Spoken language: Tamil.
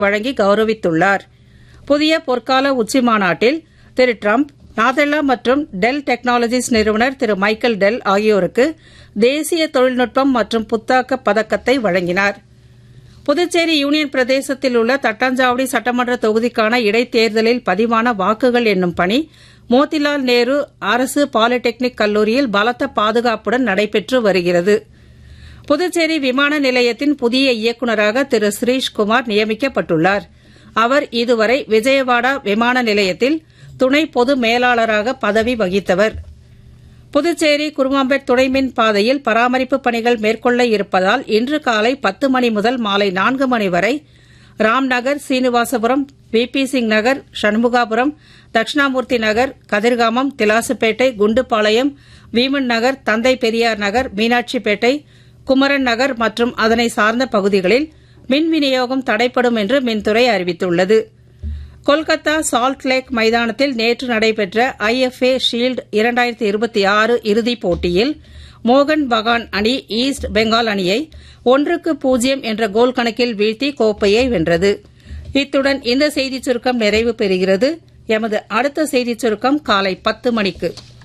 வழங்கி கௌரவித்துள்ளார் புதிய பொற்கால உச்சிமாநாட்டில் திரு டிரம்ப் நாதெல்லா மற்றும் டெல் டெக்னாலஜிஸ் நிறுவனர் திரு மைக்கேல் டெல் ஆகியோருக்கு தேசிய தொழில்நுட்பம் மற்றும் புத்தாக்க பதக்கத்தை வழங்கினார் புதுச்சேரி யூனியன் பிரதேசத்தில் உள்ள தட்டாஞ்சாவடி சட்டமன்ற தொகுதிக்கான இடைத்தேர்தலில் பதிவான வாக்குகள் எண்ணும் பணி மோதிலால் நேரு அரசு பாலிடெக்னிக் கல்லூரியில் பலத்த பாதுகாப்புடன் நடைபெற்று வருகிறது புதுச்சேரி விமான நிலையத்தின் புதிய இயக்குநராக திரு ஸ்ரீஷ்குமார் நியமிக்கப்பட்டுள்ளார் அவர் இதுவரை விஜயவாடா விமான நிலையத்தில் துணை பொது மேலாளராக பதவி வகித்தவர் புதுச்சேரி குருமாம்பேட் துணைமின் பாதையில் பராமரிப்பு பணிகள் மேற்கொள்ள இருப்பதால் இன்று காலை பத்து மணி முதல் மாலை நான்கு மணி வரை ராம்நகர் சீனிவாசபுரம் விபி சிங் நகர் சண்முகாபுரம் தட்சிணாமூர்த்தி நகர் கதிர்காமம் திலாசுப்பேட்டை குண்டுபாளையம் வீமன் நகர் தந்தை பெரியார் நகர் மீனாட்சிப்பேட்டை குமரன் நகர் மற்றும் அதனை சார்ந்த பகுதிகளில் மின் விநியோகம் தடைப்படும் என்று மின்துறை அறிவித்துள்ளது கொல்கத்தா சால்ட் லேக் மைதானத்தில் நேற்று நடைபெற்ற ஐஎஃப்ஏ ஷீல்டு இரண்டாயிரத்தி இருபத்தி ஆறு இறுதிப் போட்டியில் மோகன் பகான் அணி ஈஸ்ட் பெங்கால் அணியை ஒன்றுக்கு பூஜ்ஜியம் என்ற கோல் கணக்கில் வீழ்த்தி கோப்பையை வென்றது இத்துடன் இந்த செய்திச் சுருக்கம் நிறைவு பெறுகிறது எமது அடுத்த செய்திச் சுருக்கம் காலை பத்து மணிக்கு